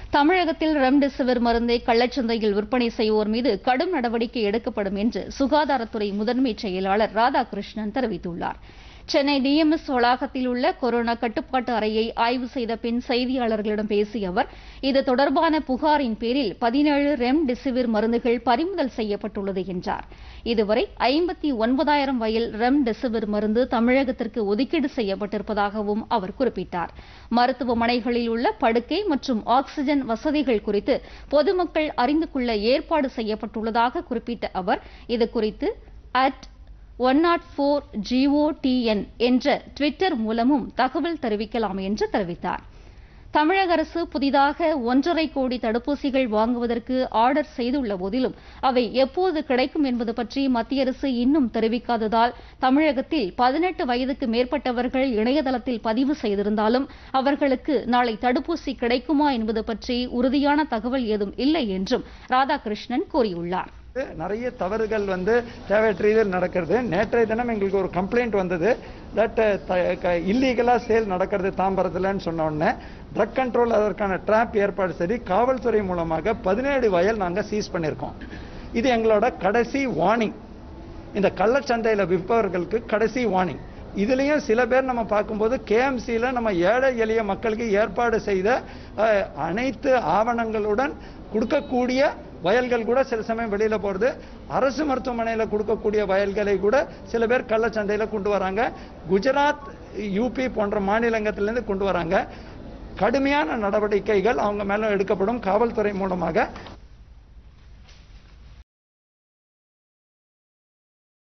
தமிழகத்தில் ரெம்டெசிவிர் மருந்தை கள்ளச்சந்தையில் விற்பனை செய்வோர் மீது கடும் நடவடிக்கை எடுக்கப்படும் என்று சுகாதாரத்துறை முதன்மை செயலாளர் ராதாகிருஷ்ணன் தெரிவித்துள்ளார் சென்னை டிஎம்எஸ் வளாகத்தில் உள்ள கொரோனா கட்டுப்பாட்டு அறையை ஆய்வு செய்த பின் செய்தியாளர்களிடம் பேசிய அவர் இது தொடர்பான புகாரின் பேரில் பதினேழு ரெம்டெசிவிர் மருந்துகள் பறிமுதல் செய்யப்பட்டுள்ளது என்றார் இதுவரை ஐம்பத்தி ஒன்பதாயிரம் வயல் ரெம்டெசிவிர் மருந்து தமிழகத்திற்கு ஒதுக்கீடு செய்யப்பட்டிருப்பதாகவும் அவர் குறிப்பிட்டார் மருத்துவமனைகளில் உள்ள படுக்கை மற்றும் ஆக்ஸிஜன் வசதிகள் குறித்து பொதுமக்கள் அறிந்து கொள்ள ஏற்பாடு செய்யப்பட்டுள்ளதாக குறிப்பிட்ட அவர் இதுகுறித்து at one not four GOTN என்ற ட்விட்டர் மூலமும் தகவல் தெரிவிக்கலாம் என்று தெரிவித்தார் தமிழக அரசு புதிதாக ஒன்றரை கோடி தடுப்பூசிகள் வாங்குவதற்கு ஆர்டர் செய்துள்ள போதிலும் அவை எப்போது கிடைக்கும் என்பது பற்றி மத்திய அரசு இன்னும் தெரிவிக்காததால் தமிழகத்தில் பதினெட்டு வயதுக்கு மேற்பட்டவர்கள் இணையதளத்தில் பதிவு செய்திருந்தாலும் அவர்களுக்கு நாளை தடுப்பூசி கிடைக்குமா என்பது பற்றி உறுதியான தகவல் ஏதும் இல்லை என்றும் ராதாகிருஷ்ணன் கூறியுள்ளார் நிறைய தவறுகள் வந்து தேவையற்ற ரீதியில் நடக்கிறது நேற்றைய தினம் எங்களுக்கு ஒரு கம்ப்ளைண்ட் வந்தது தட் இல்லீகலா சேல் நடக்கிறது தாம்பரத்துலன்னு சொன்ன உடனே ட்ரக் கண்ட்ரோல் அதற்கான ட்ராப் ஏற்பாடு சரி காவல்துறை மூலமாக பதினேழு வயல் நாங்க சீஸ் பண்ணியிருக்கோம் இது எங்களோட கடைசி வார்னிங் இந்த கள்ளச்சந்தையில விற்பவர்களுக்கு கடைசி வார்னிங் இதுலயும் சில பேர் நம்ம பார்க்கும்போது கேஎம்சியில நம்ம ஏழை எளிய மக்களுக்கு ஏற்பாடு செய்த அஹ், அனைத்து ஆவணங்களுடன் கொடுக்கக்கூடிய வயல்கள் கூட சில சமயம் வெளியில போறது அரசு மருத்துவமனையில கொடுக்கக்கூடிய வயல்களை கூட சில பேர் கள்ளச்சந்தையில கொண்டு வராங்க குஜராத் யூபி போன்ற மாநிலங்கத்திலிருந்து கொண்டு வராங்க கடுமையான நடவடிக்கைகள் அவங்க மேல எடுக்கப்படும் காவல்துறை மூலமாக